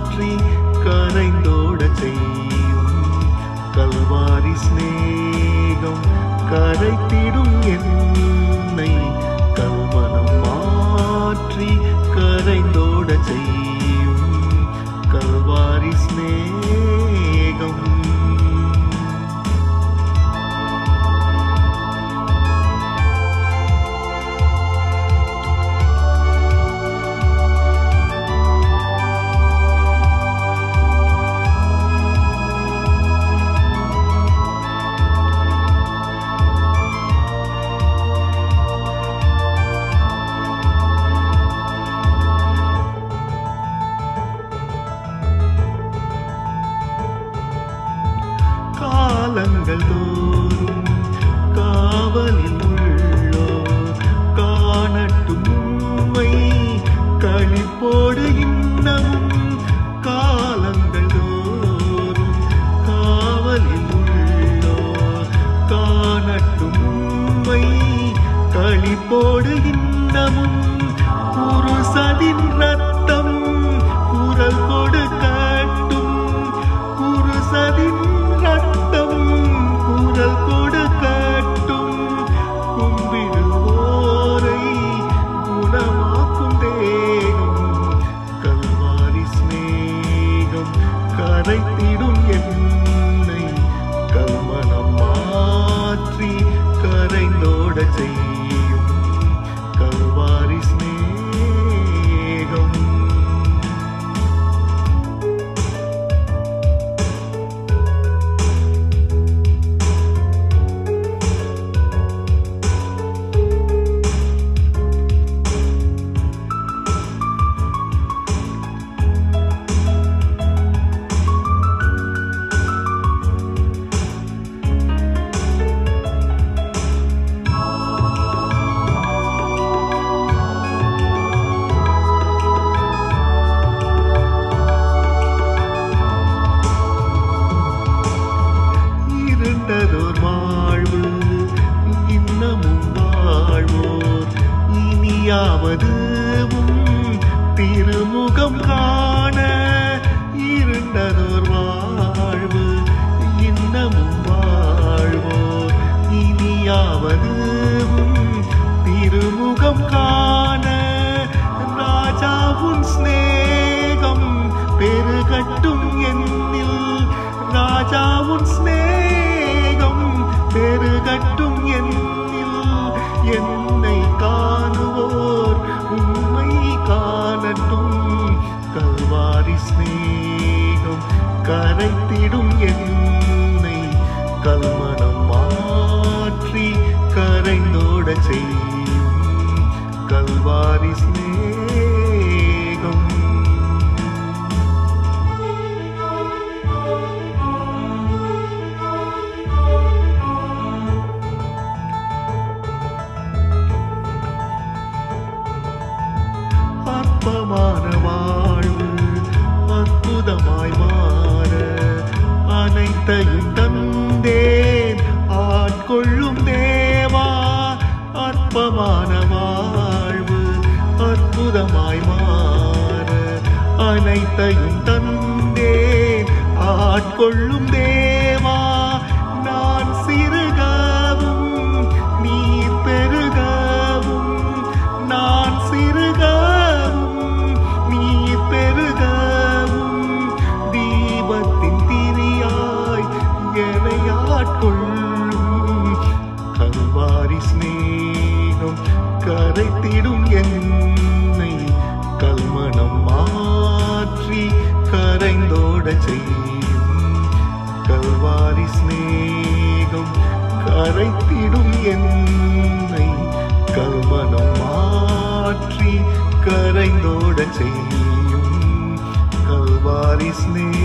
மாற்றி கரைந்தோட செய்யும் கல்வாரி சிநேகம் கரைத்திடும் என்னை கல்மனம் மாற்றி கரைந்தோட செய்யும் கல்வாரி சிநேகம் காலங்கள் தோறும் காவலில் உள்ளோர் காணட்டும் உண்மை களிப்போடு இன்னமும் காலங்கள் தோறும் காவலில் உள்ளோர் காணட்டும் உண்மை களிப்போடு இன்னமும் புருஷதின் ரத்தம் குரல் கொடுக்கட்டும் புருஷதின் ரத்தம் குரல் கொடுக்கட்டும் கும்பிடுவோரை குணமாக்கும் தேகம் கல்வாரி சிநேகம் கரைத்திடும் என்னை கல்மனம் மாற்றி கரைந்தோட செய்யும் கல்வாரி சிநேகம் இருண்டதோர் வாழ்வு இன்னமும் வாழ்வோர் இனியாவதுவும் திருமுகம் காண இருண்டதோர் வாழ்வு இன்னமும் வாழ்வோர் இனியாவதுவும் திருமுகம் காண ராஜாவுன் சிநேகம் பெருகட்டும் என்னில் ராஜாவுன் சிநேகம் பெருகட்டும் என்னில் என்னை காணுவோர் உண்மை காணட்டும் கல்வாரி சிநேகம் கரைத்திடும் என்னை கல்மனம் மாற்றி கரைந்தோட செய்யும் கல்வாரி சிநேகம் அற்பமான வாழ்வு அற்புதமாய் மாற அனைத்தையும் தந்தேன் ஆட்கொள்ளும் தேவா அற்பமான வாழ்வு அற்புதமாய் மாற அனைத்தையும் தந்தேன் ஆட்கொள்ளும் தேவா நான் சிறுகவும் நீர் பெருகவும் நான் சிறுகவும் நீர் பெருகவும் தீபத்தின் திரியாய் என்னை ஆட்கொள்ளும் கல்வாரி சிநேகம் கரைத்திடும் என்னை கல்மனம் மாற்றி கரைந்தோட செய்யும் கல்வாரி சிநேகம் கரைத்திடும் என்னை கல்மனம் மாற்றி கரைந்தோட செய்யும் கல்வாரி சிநேகம்